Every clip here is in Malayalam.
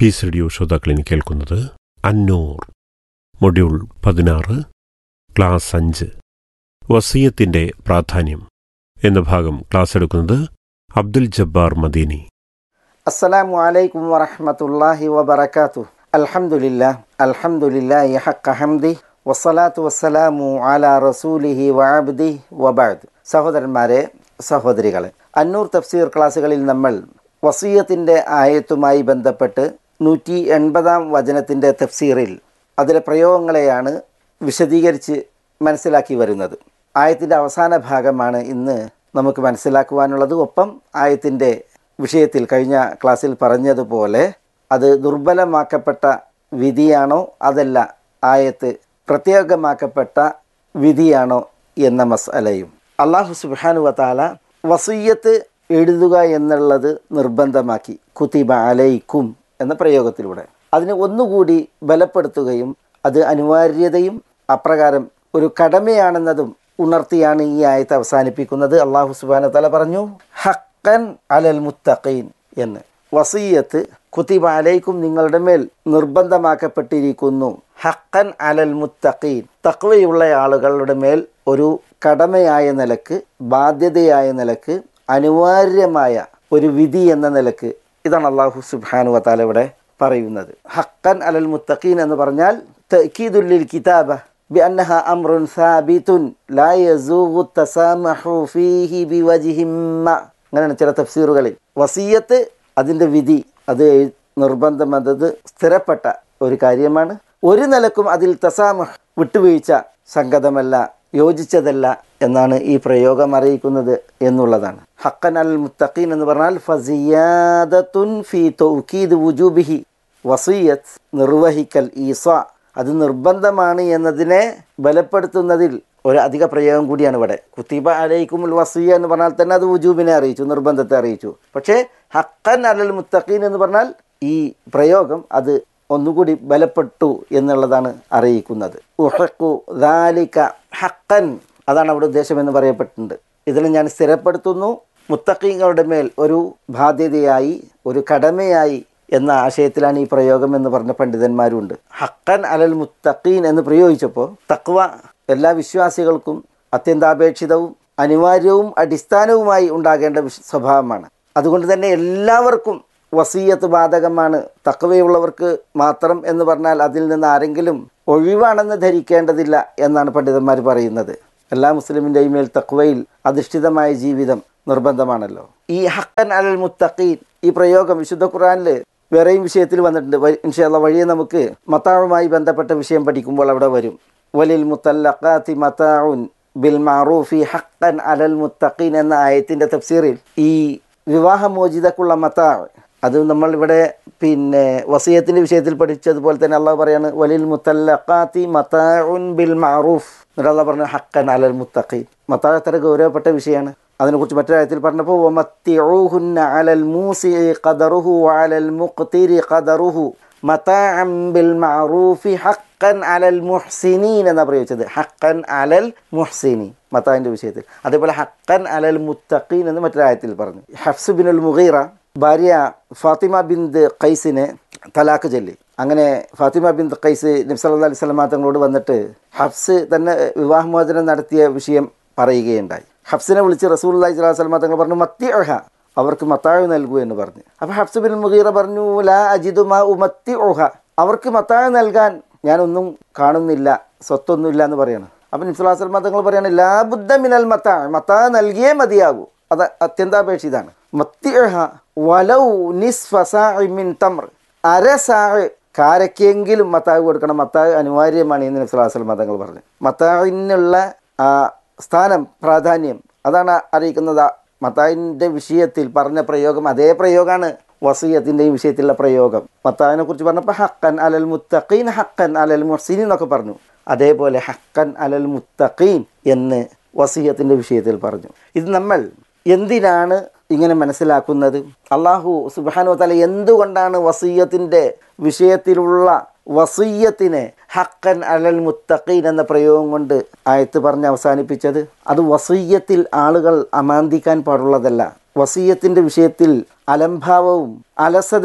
പീസ് റേഡിയോ ശ്രോതാക്കളിന് കേൾക്കുന്നത് അന്നൂർ മൊഡ്യൂൾ പതിനാറ് ക്ലാസ് അഞ്ച് വസീയത്തിൻ്റെ പ്രാധാന്യം എന്ന ഭാഗം ക്ലാസ് എടുക്കുന്നത് അബ്ദുൽ ജബ്ബാർ മദീനി അസ്സലാമു അലൈക്കും വറഹ്മത്തുള്ളാഹി വബറകാതുഹു അൽഹംദുലില്ലാ അൽഹംദുലില്ലാഹി ഹഖ ഹംദി വസ്സലാത്തു വസ്സലാമു അലാ റസൂലിഹി വഅബ്ദി വബഅദ് സഹോദരന്മാരെ സഹോദരികളെ അന്നൂർ തഫ്സീർ ക്ലാസ്സുകളിൽ നമ്മൾ വസീയത്തിൻ്റെ ആയത്തുമായി ബന്ധപ്പെട്ട് നൂറ്റി എൺപതാം വചനത്തിൻ്റെ തഫ്സീറിൽ അതിലെ പ്രയോഗങ്ങളെയാണ് വിശദീകരിച്ച് മനസ്സിലാക്കി വരുന്നത് ആയത്തിൻ്റെ അവസാന ഭാഗമാണ് ഇന്ന് നമുക്ക് മനസ്സിലാക്കുവാനുള്ളത് ഒപ്പം ആയത്തിൻ്റെ വിഷയത്തിൽ കഴിഞ്ഞ ക്ലാസ്സിൽ പറഞ്ഞതുപോലെ അത് ദുർബലമാക്കപ്പെട്ട വിധിയാണോ അതല്ല ആയത്ത് പ്രത്യേകമാക്കപ്പെട്ട വിധിയാണോ എന്ന മസലയും അള്ളാഹു സുബാനു വത്താല വസീയത്ത് എഴുതുക എന്നുള്ളത് നിർബന്ധമാക്കി കുത്തിബ അലൈക്കും എന്ന പ്രയോഗത്തിലൂടെ അതിനെ ഒന്നുകൂടി ബലപ്പെടുത്തുകയും അത് അനിവാര്യതയും അപ്രകാരം ഒരു കടമയാണെന്നതും ഉണർത്തിയാണ് ഈ ആയത്ത് അവസാനിപ്പിക്കുന്നത് അള്ളാഹു സുബാന തല പറഞ്ഞു ഹക്കൻ അലൽ മുത്തഖീൻ എന്ന് വസീയത്ത് കുത്തിബ അലൈക്കും നിങ്ങളുടെ മേൽ നിർബന്ധമാക്കപ്പെട്ടിരിക്കുന്നു ഹക്കൻ അലൽ മുത്തഖീൻ തക്വയുള്ള ആളുകളുടെ മേൽ ഒരു കടമയായ നിലക്ക് ബാധ്യതയായ നിലക്ക് അനിവാര്യമായ ഒരു വിധി എന്ന നിലക്ക് ഇതാണ് അള്ളാഹു സുബാനു വത്താല ഇവിടെ പറയുന്നത് ഹക്കൻ അലൽ മുത്തഖീൻ എന്ന് പറഞ്ഞാൽ തഅക്കീദുല്ലിൽ കിതാബ بأنها أمر ثابت لا يزوغ التسامح فيه بوجه ما അങ്ങനെയാണ് ചില തഫ്സീറുകളിൽ വസീയത്ത് അതിൻ്റെ വിധി അത് നിർബന്ധം എന്നത് സ്ഥിരപ്പെട്ട ഒരു കാര്യമാണ് ഒരു നിലക്കും അതിൽ തസാമ വിട്ടുവീഴ്ച സംഗതമല്ല യോജിച്ചതല്ല എന്നാണ് ഈ പ്രയോഗം അറിയിക്കുന്നത് എന്നുള്ളതാണ് ഹക്കൻ അൽ മുത്തഖീൻ എന്ന് പറഞ്ഞാൽ ഫസിയാദത്തുൻ ഫി തൗക്കീദ് വുജൂബിഹി വസീയത്ത് നിർവഹിക്കൽ ഈസ അത് നിർബന്ധമാണ് എന്നതിനെ ബലപ്പെടുത്തുന്നതിൽ ഒരു അധിക പ്രയോഗം കൂടിയാണ് ഇവിടെ കുത്തിബ അലൈക്കുമുൽ വസീയ എന്ന് പറഞ്ഞാൽ തന്നെ അത് വുജൂബിനെ അറിയിച്ചു നിർബന്ധത്തെ അറിയിച്ചു പക്ഷേ ഹക്കൻ അലൽ മുത്തഖീൻ എന്ന് പറഞ്ഞാൽ ഈ പ്രയോഗം അത് ഒന്നുകൂടി ബലപ്പെട്ടു എന്നുള്ളതാണ് അറിയിക്കുന്നത് ഉഹക്കു ദാലിക ഹക്കൻ അതാണ് അവിടെ ഉദ്ദേശം എന്ന് പറയപ്പെട്ടിട്ടുണ്ട് ഇതിനെ ഞാൻ സ്ഥിരപ്പെടുത്തുന്നു മുത്തഖീങ്ങളുടെ മേൽ ഒരു ബാധ്യതയായി ഒരു കടമയായി എന്ന ആശയത്തിലാണ് ഈ പ്രയോഗം എന്ന് പറഞ്ഞ പണ്ഡിതന്മാരുണ്ട് ഹക്കൻ അലൽ മുത്തഖീൻ എന്ന് പ്രയോഗിച്ചപ്പോൾ തക്വ എല്ലാ വിശ്വാസികൾക്കും അത്യന്താപേക്ഷിതവും അനിവാര്യവും അടിസ്ഥാനവുമായി ഉണ്ടാകേണ്ട വിശ് സ്വഭാവമാണ് അതുകൊണ്ട് തന്നെ എല്ലാവർക്കും വസീയത്ത് ബാധകമാണ് തക്കവയുള്ളവർക്ക് മാത്രം എന്ന് പറഞ്ഞാൽ അതിൽ നിന്ന് ആരെങ്കിലും ഒഴിവാണെന്ന് ധരിക്കേണ്ടതില്ല എന്നാണ് പണ്ഡിതന്മാർ പറയുന്നത് എല്ലാ മുസ്ലിമിൻ്റെയും മേൽ തക്വയിൽ അധിഷ്ഠിതമായ ജീവിതം നിർബന്ധമാണല്ലോ ഈ ഹക്കൻ അലൽ മുത്തഖീൻ ഈ പ്രയോഗം വിശുദ്ധ ഖുറാനിൽ വേറെയും വിഷയത്തിൽ വന്നിട്ടുണ്ട് ഇൻഷാല്ല വഴിയെ നമുക്ക് മത്താവുമായി ബന്ധപ്പെട്ട വിഷയം പഠിക്കുമ്പോൾ അവിടെ വരും വലിൽ മുത്തല്ലഖാത്തി മത്താഉൻ ബിൽ മാറൂഫി ഹക്കൻ അലൽ മുത്തഖീൻ എന്ന ആയത്തിൻ്റെ തഫ്സീറിൽ ഈ വിവാഹമോചിതക്കുള്ള മത്താ അത് നമ്മൾ ഇവിടെ പിന്നെ വസീയത്തിൻ്റെ വിഷയത്തിൽ പഠിച്ചതുപോലെ തന്നെ അള്ളാഹ് പറയാണ് വലിൽ മുത്തല്ലഖാത്തി മത്താഉൻ ബിൽ മാറൂഫ് എന്നിട്ട് അള്ളാഹ് പറഞ്ഞു ഹക്കൻ അലൽ മുത്തഖീൻ മത്താ എത്ര ഗൗരവപ്പെട്ട വിഷയമാണ് അതിനെക്കുറിച്ച് മറ്റൊരായത്തിൽ പറഞ്ഞപ്പോൾ വമത്തിഊഹുന്ന അലൽ മൂസി ഖദറുഹു അലൽ മുഖ്തിരി ഖദറുഹു മതാഅം ബിൽ മഅറൂഫി ഹക്കൻ അലൽ മുഹ്സിനീൻ എന്നാ പ്രയോഗിച്ചത് ഹക്കൻ അലൽ മുഹ്സിനി മത്താവിൻ്റെ വിഷയത്തിൽ അതേപോലെ ഹക്കൻ അലൽ മുത്തഖീൻ എന്ന് മറ്റൊരായത്തിൽ പറഞ്ഞു ഹഫ്സ് ബിൻ ഉൽ മുഗീറ ഭാര്യ ഫാത്തിമ ബിന്ദ് ഖൈസിനെ തലാക്ക് ചൊല്ലി അങ്ങനെ ഫാത്തിമ ബിന്ദ് ഖൈസ് നബ്സല്ലാ അലൈഹി സ്വലമാ തങ്ങളോട് വന്നിട്ട് ഹഫ്സ് തന്നെ വിവാഹമോചനം നടത്തിയ വിഷയം പറയുകയുണ്ടായി ഹഫ്സിനെ വിളിച്ച് റസൂൽ അള്ളഹി സ്വലാഹു സ്വലമ തങ്ങൾ പറഞ്ഞു മത്തിഅഹ അവർക്ക് മത്താഴ് നൽകൂ എന്ന് പറഞ്ഞു അപ്പോൾ ഹഫ്സ് ബിൻ മുഗീറ പറഞ്ഞു ലാ അജിദു മാ ഉമത്തി ഓഹ അവർക്ക് മത്താഴ് നൽകാൻ ഞാനൊന്നും കാണുന്നില്ല സ്വത്തൊന്നുമില്ല എന്ന് പറയണം അപ്പം നിസ്ലാ സ്വലമ തങ്ങൾ പറയാണ് ലാ ബുദ്ധ മിനൽ മത്താ മത്താ നൽകിയേ മതിയാകൂ അത് അത്യന്താപേക്ഷിതാണ് മത്തിഅഹ വലൗ നിസ്ഫ സാഇ മിൻ തമ്ർ അര സാഴ് കാരക്കെങ്കിലും മത്താവ് കൊടുക്കണം മത്താവ് അനിവാര്യമാണ് എന്ന് നിസ്ലാ സ്വലമ തങ്ങൾ പറഞ്ഞു മത്താവിനുള്ള ആ സ്ഥാനം പ്രാധാന്യം അതാണ് അറിയിക്കുന്നത് മത്താവിൻ്റെ വിഷയത്തിൽ പറഞ്ഞ പ്രയോഗം അതേ പ്രയോഗമാണ് വസീയത്തിൻ്റെ ഈ വിഷയത്തിലുള്ള പ്രയോഗം മത്താവിനെ കുറിച്ച് പറഞ്ഞപ്പോൾ ഹക്കൻ അലൽ മുത്തഖീൻ ഹക്കൻ അലൽ മുഹ്സിൻ എന്നൊക്കെ പറഞ്ഞു അതേപോലെ ഹക്കൻ അലൽ മുത്തഖീൻ എന്ന് വസീയത്തിൻ്റെ വിഷയത്തിൽ പറഞ്ഞു ഇത് നമ്മൾ എന്തിനാണ് ഇങ്ങനെ മനസ്സിലാക്കുന്നത് അള്ളാഹു സുബാനു തല എന്തുകൊണ്ടാണ് വസീയത്തിൻ്റെ വിഷയത്തിലുള്ള വസീയത്തിനെ ഹക്കൻ അലൽ മുത്തഖീൻ എന്ന പ്രയോഗം കൊണ്ട് ആയത്ത് പറഞ്ഞ് അവസാനിപ്പിച്ചത് അത് വസീയത്തിൽ ആളുകൾ അമാന്തിക്കാൻ പാടുള്ളതല്ല വസീയത്തിൻ്റെ വിഷയത്തിൽ അലംഭാവവും അലസതയും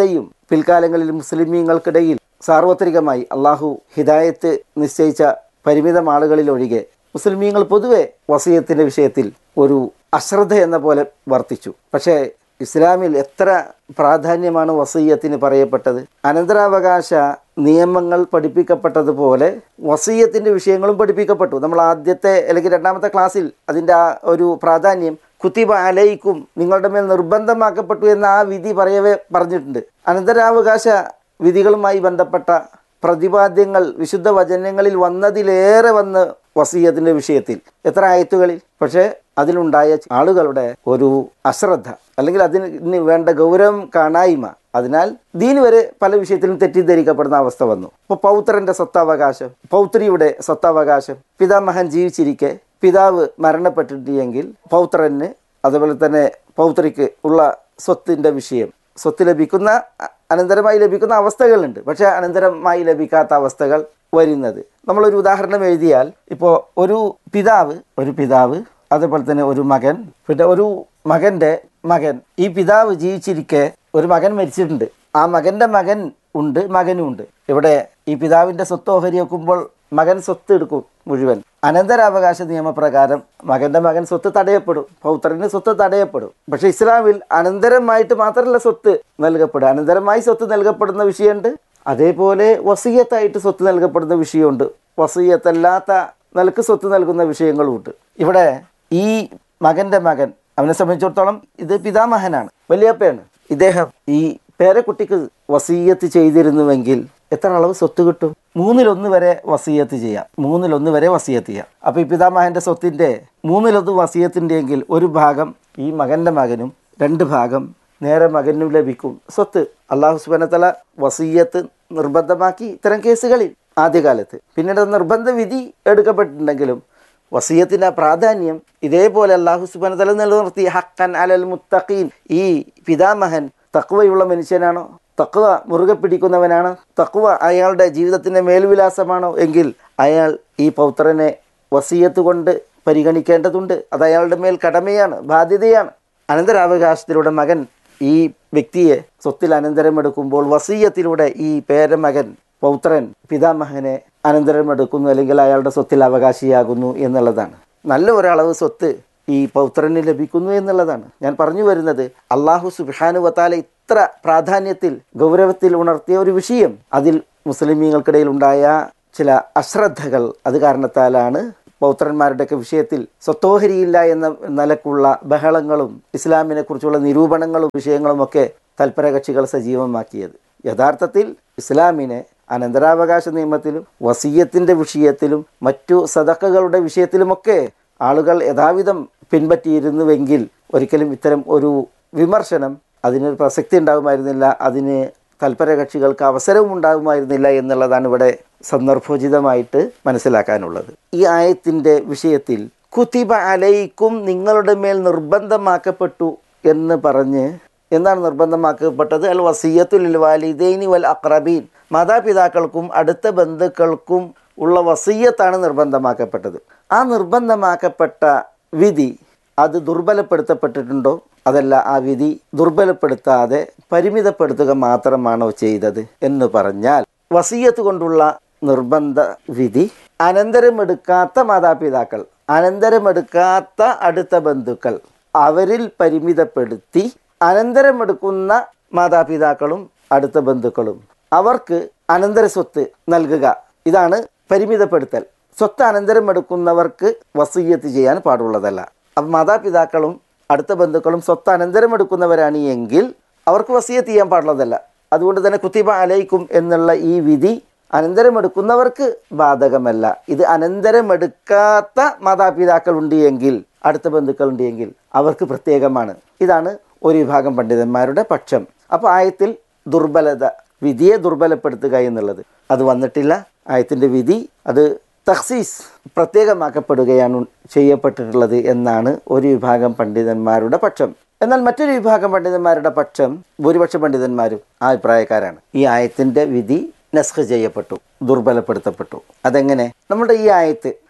പിൽക്കാലങ്ങളിൽ മുസ്ലിമീങ്ങൾക്കിടയിൽ സാർവത്രികമായി അള്ളാഹു ഹിദായത്ത് നിശ്ചയിച്ച പരിമിതം ആളുകളിലൊഴികെ മുസ്ലിമീങ്ങൾ പൊതുവെ വസീയത്തിൻ്റെ വിഷയത്തിൽ ഒരു അശ്രദ്ധ എന്ന പോലെ വർത്തിച്ചു പക്ഷേ ഇസ്ലാമിൽ എത്ര പ്രാധാന്യമാണ് വസീയത്തിന് പറയപ്പെട്ടത് അനന്തരാവകാശ നിയമങ്ങൾ പഠിപ്പിക്കപ്പെട്ടതുപോലെ വസീയത്തിൻ്റെ വിഷയങ്ങളും പഠിപ്പിക്കപ്പെട്ടു നമ്മൾ ആദ്യത്തെ അല്ലെങ്കിൽ രണ്ടാമത്തെ ക്ലാസ്സിൽ അതിൻ്റെ ആ ഒരു പ്രാധാന്യം കുത്തിബ അലയിക്കും നിങ്ങളുടെ മേൽ നിർബന്ധമാക്കപ്പെട്ടു എന്ന ആ വിധി പറയവേ പറഞ്ഞിട്ടുണ്ട് അനന്തരാവകാശ വിധികളുമായി ബന്ധപ്പെട്ട പ്രതിപാദ്യങ്ങൾ വിശുദ്ധ വചനങ്ങളിൽ വന്നതിലേറെ വന്ന് വസീയത്തിൻ്റെ വിഷയത്തിൽ എത്ര ആയത്തുകളിൽ പക്ഷേ അതിലുണ്ടായ ആളുകളുടെ ഒരു അശ്രദ്ധ അല്ലെങ്കിൽ അതിന് വേണ്ട ഗൗരവം കാണായ്മ അതിനാൽ ദീന് വരെ പല വിഷയത്തിലും തെറ്റിദ്ധരിക്കപ്പെടുന്ന അവസ്ഥ വന്നു ഇപ്പോൾ പൗത്രന്റെ സ്വത്താവകാശം പൗത്രിയുടെ സ്വത്താവകാശം പിതാമഹൻ ജീവിച്ചിരിക്കെ പിതാവ് മരണപ്പെട്ടിട്ടെങ്കിൽ പൗത്രന് അതുപോലെ തന്നെ പൗത്രിക്ക് ഉള്ള സ്വത്തിൻ്റെ വിഷയം സ്വത്ത് ലഭിക്കുന്ന അനന്തരമായി ലഭിക്കുന്ന അവസ്ഥകളുണ്ട് പക്ഷേ അനന്തരമായി ലഭിക്കാത്ത അവസ്ഥകൾ വരുന്നത് നമ്മളൊരു ഉദാഹരണം എഴുതിയാൽ ഇപ്പോൾ ഒരു പിതാവ് ഒരു പിതാവ് അതുപോലെ തന്നെ ഒരു മകൻ പിന്നെ ഒരു മകൻ്റെ മകൻ ഈ പിതാവ് ജീവിച്ചിരിക്കെ ഒരു മകൻ മരിച്ചിട്ടുണ്ട് ആ മകൻ്റെ മകൻ ഉണ്ട് മകനും ഉണ്ട് ഇവിടെ ഈ പിതാവിൻ്റെ സ്വത്ത് ഓഹരി വെക്കുമ്പോൾ മകൻ സ്വത്ത് എടുക്കും മുഴുവൻ അനന്തരാവകാശ നിയമപ്രകാരം മകന്റെ മകൻ സ്വത്ത് തടയപ്പെടും പൗത്രന് സ്വത്ത് തടയപ്പെടും പക്ഷെ ഇസ്ലാമിൽ അനന്തരമായിട്ട് മാത്രമല്ല സ്വത്ത് നൽകപ്പെടുക അനന്തരമായി സ്വത്ത് നൽകപ്പെടുന്ന വിഷയമുണ്ട് അതേപോലെ വസീയത്തായിട്ട് സ്വത്ത് നൽകപ്പെടുന്ന വിഷയമുണ്ട് വസീയത്തല്ലാത്ത നിലക്ക് സ്വത്ത് നൽകുന്ന വിഷയങ്ങളുമുണ്ട് ഇവിടെ ഈ മകന്റെ മകൻ അവനെ സംബന്ധിച്ചിടത്തോളം ഇത് പിതാമഹനാണ് വലിയപ്പയാണ് ഇദ്ദേഹം ഈ പേരക്കുട്ടിക്ക് വസീയത്ത് ചെയ്തിരുന്നുവെങ്കിൽ എത്ര അളവ് സ്വത്ത് കിട്ടും മൂന്നിലൊന്ന് വരെ വസീയത്ത് ചെയ്യാം മൂന്നിലൊന്ന് വരെ വസീയത്ത് ചെയ്യാം അപ്പോൾ ഈ പിതാമഹൻ്റെ സ്വത്തിൻ്റെ മൂന്നിലൊന്ന് വസീയത്തിൻ്റെ എങ്കിൽ ഒരു ഭാഗം ഈ മകൻ്റെ മകനും രണ്ട് ഭാഗം നേരെ മകനും ലഭിക്കും സ്വത്ത് അള്ളാഹു സുബനത്തല വസീയത്ത് നിർബന്ധമാക്കി ഇത്തരം കേസുകളിൽ ആദ്യകാലത്ത് പിന്നീട് നിർബന്ധ വിധി എടുക്കപ്പെട്ടിട്ടുണ്ടെങ്കിലും വസീയത്തിൻ്റെ പ്രാധാന്യം ഇതേപോലെ അള്ളാഹു സുബനത്തല നിലനിർത്തി ഹക്കൻ അലൽ മുത്തഖീൻ ഈ പിതാമഹൻ തക്വയുള്ള മനുഷ്യനാണോ തക്വ മുറുകെ പിടിക്കുന്നവനാണ് തക്വ അയാളുടെ ജീവിതത്തിൻ്റെ മേൽവിലാസമാണോ എങ്കിൽ അയാൾ ഈ പൗത്രനെ വസീയത്ത് കൊണ്ട് പരിഗണിക്കേണ്ടതുണ്ട് അത് അയാളുടെ മേൽ കടമയാണ് ബാധ്യതയാണ് അനന്തരാവകാശത്തിലൂടെ മകൻ ഈ വ്യക്തിയെ സ്വത്തിൽ അനന്തരമെടുക്കുമ്പോൾ വസീയത്തിലൂടെ ഈ പേരമകൻ പൗത്രൻ പിതാമഹനെ അനന്തരമെടുക്കുന്നു അല്ലെങ്കിൽ അയാളുടെ സ്വത്തിൽ അവകാശിയാകുന്നു എന്നുള്ളതാണ് നല്ല ഒരളവ് സ്വത്ത് ഈ പൗത്രന് ലഭിക്കുന്നു എന്നുള്ളതാണ് ഞാൻ പറഞ്ഞു വരുന്നത് അള്ളാഹു സുബാനു വത്താല ഇത്ര പ്രാധാന്യത്തിൽ ഗൗരവത്തിൽ ഉണർത്തിയ ഒരു വിഷയം അതിൽ മുസ്ലിമീങ്ങൾക്കിടയിൽ ഉണ്ടായ ചില അശ്രദ്ധകൾ അത് കാരണത്താലാണ് പൗത്രന്മാരുടെയൊക്കെ വിഷയത്തിൽ സ്വത്തോഹരിയില്ല എന്ന നിലക്കുള്ള ബഹളങ്ങളും ഇസ്ലാമിനെ കുറിച്ചുള്ള നിരൂപണങ്ങളും വിഷയങ്ങളും ഒക്കെ തൽപരകക്ഷികൾ സജീവമാക്കിയത് യഥാർത്ഥത്തിൽ ഇസ്ലാമിനെ അനന്തരാവകാശ നിയമത്തിലും വസീയത്തിൻ്റെ വിഷയത്തിലും മറ്റു സദക്കകളുടെ വിഷയത്തിലുമൊക്കെ ആളുകൾ യഥാവിധം പിൻപറ്റിയിരുന്നുവെങ്കിൽ ഒരിക്കലും ഇത്തരം ഒരു വിമർശനം അതിനൊരു പ്രസക്തി ഉണ്ടാകുമായിരുന്നില്ല അതിന് തൽപര കക്ഷികൾക്ക് അവസരവും ഉണ്ടാകുമായിരുന്നില്ല എന്നുള്ളതാണ് ഇവിടെ സന്ദർഭോചിതമായിട്ട് മനസ്സിലാക്കാനുള്ളത് ഈ ആയത്തിൻ്റെ വിഷയത്തിൽ കുത്തിബ അലയിക്കും നിങ്ങളുടെ മേൽ നിർബന്ധമാക്കപ്പെട്ടു എന്ന് പറഞ്ഞ് എന്താണ് നിർബന്ധമാക്കപ്പെട്ടത് അൽ വസീയത്തുൽ വാലിദൈനി വൽ അക്രബീൻ മാതാപിതാക്കൾക്കും അടുത്ത ബന്ധുക്കൾക്കും ഉള്ള വസീയത്താണ് നിർബന്ധമാക്കപ്പെട്ടത് ആ നിർബന്ധമാക്കപ്പെട്ട വിധി അത് ദുർബലപ്പെടുത്തപ്പെട്ടിട്ടുണ്ടോ അതല്ല ആ വിധി ദുർബലപ്പെടുത്താതെ പരിമിതപ്പെടുത്തുക മാത്രമാണോ ചെയ്തത് എന്ന് പറഞ്ഞാൽ വസീയത്ത് കൊണ്ടുള്ള നിർബന്ധ വിധി അനന്തരമെടുക്കാത്ത മാതാപിതാക്കൾ അനന്തരമെടുക്കാത്ത അടുത്ത ബന്ധുക്കൾ അവരിൽ പരിമിതപ്പെടുത്തി അനന്തരമെടുക്കുന്ന മാതാപിതാക്കളും അടുത്ത ബന്ധുക്കളും അവർക്ക് അനന്തര സ്വത്ത് നൽകുക ഇതാണ് പരിമിതപ്പെടുത്തൽ സ്വത്ത് അനന്തരമെടുക്കുന്നവർക്ക് വസീയത്ത് ചെയ്യാൻ പാടുള്ളതല്ല അപ്പം മാതാപിതാക്കളും അടുത്ത ബന്ധുക്കളും സ്വത്ത് അനന്തരമെടുക്കുന്നവരാണ് എങ്കിൽ അവർക്ക് വസീയത്ത് ചെയ്യാൻ പാടുള്ളതല്ല അതുകൊണ്ട് തന്നെ കുത്തിബ അലയിക്കും എന്നുള്ള ഈ വിധി അനന്തരമെടുക്കുന്നവർക്ക് ബാധകമല്ല ഇത് അനന്തരമെടുക്കാത്ത മാതാപിതാക്കളുണ്ട് എങ്കിൽ അടുത്ത ബന്ധുക്കളുണ്ട് എങ്കിൽ അവർക്ക് പ്രത്യേകമാണ് ഇതാണ് ഒരു വിഭാഗം പണ്ഡിതന്മാരുടെ പക്ഷം അപ്പോൾ ആയത്തിൽ ദുർബലത വിധിയെ ദുർബലപ്പെടുത്തുക എന്നുള്ളത് അത് വന്നിട്ടില്ല ആയത്തിൻ്റെ വിധി അത് തഹ്സീസ് പ്രത്യേകമാക്കപ്പെടുകയാണ് ചെയ്യപ്പെട്ടിട്ടുള്ളത് എന്നാണ് ഒരു വിഭാഗം പണ്ഡിതന്മാരുടെ പക്ഷം എന്നാൽ മറ്റൊരു വിഭാഗം പണ്ഡിതന്മാരുടെ പക്ഷം ഭൂരിപക്ഷ പണ്ഡിതന്മാരും ആ അഭിപ്രായക്കാരാണ് ഈ ആയത്തിൻ്റെ വിധി നസ്ഖ് ചെയ്യപ്പെട്ടു ദുർബലപ്പെടുത്തപ്പെട്ടു അതെങ്ങനെ നമ്മുടെ ഈ ആയത്ത്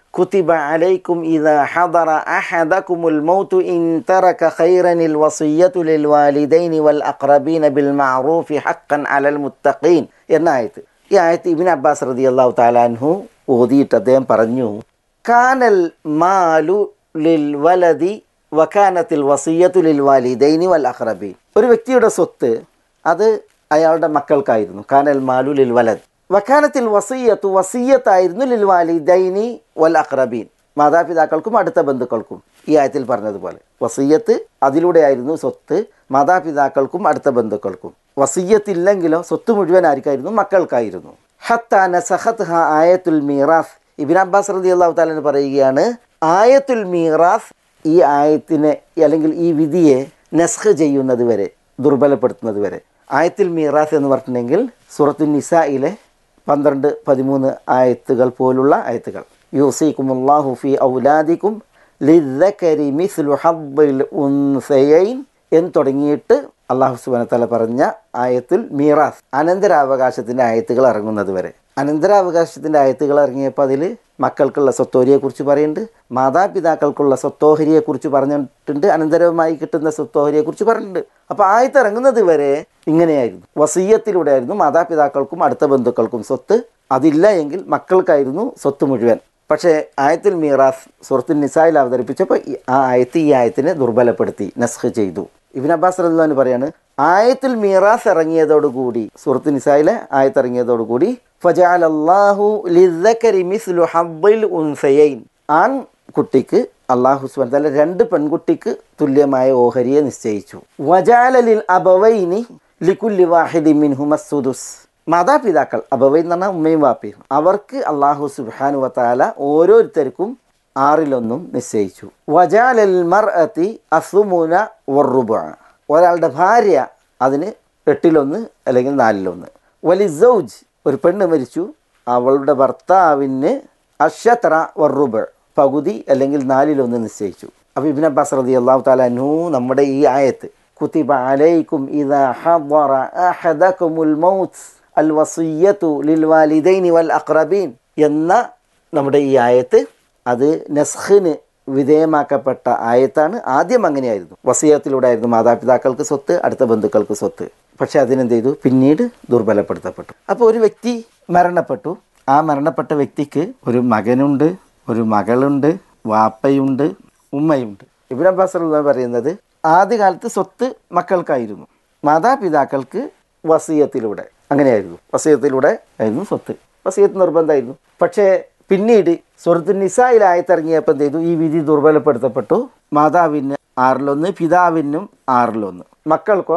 كتب عليكم إذا حضر أحدكم الموت إن ترك خيرا الوصية للوالدين والأقربين بالمعروف حقا على المتقين എന്ന ആയത്ത് ഈ ആയത്ത് ഇബിൻ അബ്ബാസ് റതി അള്ളാഹു താലാൻഹു ഓതിയിട്ട് അദ്ദേഹം പറഞ്ഞു കാനൽ മാലു ലിൽ വലതി വക്കാനത്തിൽ വസീയത്തു ലിൽ വാലിദൈനി വൽ അഖ്റബീൻ ഒരു വ്യക്തിയുടെ സ്വത്ത് അത് അയാളുടെ മക്കൾക്കായിരുന്നു കാനൽ മാലു ലിൽ വലത് വക്കാനത്തിൽ വസീയത്തു വസീയത്തായിരുന്നു ലിൽ വാലിദൈനി വൽ അഖ്റബീൻ മാതാപിതാക്കൾക്കും അടുത്ത ബന്ധുക്കൾക്കും ഈ ആയത്തിൽ പറഞ്ഞതുപോലെ വസീയത്ത് അതിലൂടെയായിരുന്നു സ്വത്ത് മാതാപിതാക്കൾക്കും അടുത്ത ബന്ധുക്കൾക്കും വസീയത്തില്ലെങ്കിലോ സ്വത്ത് മുഴുവൻ ആർക്കായിരുന്നു മക്കൾക്കായിരുന്നു ഹത്താ നസഹത്ത് ഹ ആയത്തുൽ മീറാസ് ഇബിൻ അബ്ബാസ് റതി അള്ളാഹു താലന് പറയുകയാണ് ആയത്തുൽ മീറാസ് ഈ ആയത്തിനെ അല്ലെങ്കിൽ ഈ വിധിയെ നസ്ഖ് ചെയ്യുന്നത് വരെ ദുർബലപ്പെടുത്തുന്നത് വരെ ആയത്തിൽ മീറാസ് എന്ന് പറഞ്ഞിട്ടുണ്ടെങ്കിൽ സൂറത്തു നിസയിലെ പന്ത്രണ്ട് പതിമൂന്ന് ആയത്തുകൾ പോലുള്ള ആയത്തുകൾ യൂസിക്കുമുല്ലാഹു ഫി ഔലാദിക്കും ലിദ്ദക്കരി മിസ്ലു ഹബ്ബിൽ ഉൻസയൈൻ എന്ന് തുടങ്ങിയിട്ട് അള്ളാഹു സുബാന തല പറഞ്ഞ ആയത്തിൽ മീറാസ് അനന്തരാവകാശത്തിൻ്റെ ആയത്തുകൾ ഇറങ്ങുന്നത് വരെ അനന്തരാവകാശത്തിൻ്റെ ആയത്തുകൾ ഇറങ്ങിയപ്പോൾ അതിൽ മക്കൾക്കുള്ള സ്വത്തോഹരിയെക്കുറിച്ച് പറയുന്നുണ്ട് മാതാപിതാക്കൾക്കുള്ള സ്വത്തോഹരിയെക്കുറിച്ച് പറഞ്ഞിട്ടുണ്ട് അനന്തരമായി കിട്ടുന്ന സ്വത്തോഹരിയെക്കുറിച്ച് പറഞ്ഞിട്ടുണ്ട് അപ്പോൾ ആയത്ത് ഇറങ്ങുന്നത് വരെ ഇങ്ങനെയായിരുന്നു വസീയത്തിലൂടെ ആയിരുന്നു മാതാപിതാക്കൾക്കും അടുത്ത ബന്ധുക്കൾക്കും സ്വത്ത് അതില്ല എങ്കിൽ മക്കൾക്കായിരുന്നു സ്വത്ത് മുഴുവൻ പക്ഷേ ആയത്തിൽ മീറാസ് സുഹൃത്തുൽ നിസായിൽ അവതരിപ്പിച്ചപ്പോൾ ഈ- ആ ആയത്ത് ഈ ആയത്തിനെ ദുർബലപ്പെടുത്തി നസ്ഖ് ചെയ്തു ഇബിൻ അബ്ബാസ് റഹ്ലാൻ പറയാണ് ആയത്തിൽ മീറാസ് ഇറങ്ങിയതോടുകൂടി സുഹൃത്ത് നിസായിലെ ആയത്ത് ഇറങ്ങിയതോടുകൂടി ഫജാൽ അള്ളാഹു ലിദ്ദക്കരി മിസ്ലു ഹബ്ബിൽ ഉൻസയൈൻ ആൺ കുട്ടിക്ക് അള്ളാഹു സുബാൻ തല രണ്ട് പെൺകുട്ടിക്ക് തുല്യമായ ഓഹരിയെ നിശ്ചയിച്ചു വജാലലിൽ അബവൈനി ലിക്കുല്ലി വാഹിദി മിൻഹുമസുദുസ് മാതാപിതാക്കൾ അബവൈ എന്ന് പറഞ്ഞാൽ ഉമ്മയും വാപ്പയും അവർക്ക് അള്ളാഹു സുബാനു വത്താല ഓരോരുത്തർക്കും ആറിലൊന്നും നിശ്ചയിച്ചു വജാലൽ മർഅത്തി അസുമുന വറുബ ഒരാളുടെ ഭാര്യ അതിന് എട്ടിലൊന്ന് അല്ലെങ്കിൽ നാലിലൊന്ന് വലി സൗജ് ഒരു പെണ്ണ് മരിച്ചു അവളുടെ ഭർത്താവിന് അഷത്ര വറുബ പകുതി അല്ലെങ്കിൽ നാലിലൊന്ന് നിശ്ചയിച്ചു അപ്പോൾ ഇബിൻ അബ്ബാസ് റതി അള്ളാഹു താലു നമ്മുടെ ഈ ആയത്ത് കുത്തിബ അലൈക്കും ഇദാ ഹദറ അഹദകുമുൽ മൗത്ത് അൽ വസിയ്യത്തു ലിൽ വാലിദൈനി വൽ അഖ്റബീൻ എന്ന നമ്മുടെ ഈ ആയത്ത് അത് നസ്ഖിന് വിധേയമാക്കപ്പെട്ട ആയത്താണ് ആദ്യം അങ്ങനെയായിരുന്നു വസീയത്തിലൂടെ ആയിരുന്നു മാതാപിതാക്കൾക്ക് സ്വത്ത് അടുത്ത ബന്ധുക്കൾക്ക് സ്വത്ത് പക്ഷെ അതിനെന്ത് ചെയ്തു പിന്നീട് ദുർബലപ്പെടുത്തപ്പെട്ടു അപ്പോൾ ഒരു വ്യക്തി മരണപ്പെട്ടു ആ മരണപ്പെട്ട വ്യക്തിക്ക് ഒരു മകനുണ്ട് ഒരു മകളുണ്ട് വാപ്പയുണ്ട് ഉമ്മയുണ്ട് ഇബ്രാഹിം അബ്ബാസ് റളിയല്ലാഹു പറയുന്നത് ആദ്യകാലത്ത് സ്വത്ത് മക്കൾക്കായിരുന്നു മാതാപിതാക്കൾക്ക് വസീയത്തിലൂടെ അങ്ങനെയായിരുന്നു വസീയത്തിലൂടെ ആയിരുന്നു സ്വത്ത് വസീയത്ത് നിർബന്ധമായിരുന്നു പക്ഷേ പിന്നീട് സുഹൃത്തു നിസായിൽ ആയത്തിറങ്ങിയപ്പോൾ എന്ത് ചെയ്തു ഈ വിധി ദുർബലപ്പെടുത്തപ്പെട്ടു മാതാവിന് ആറിലൊന്ന് പിതാവിനും ആറിലൊന്ന് മക്കൾക്കോ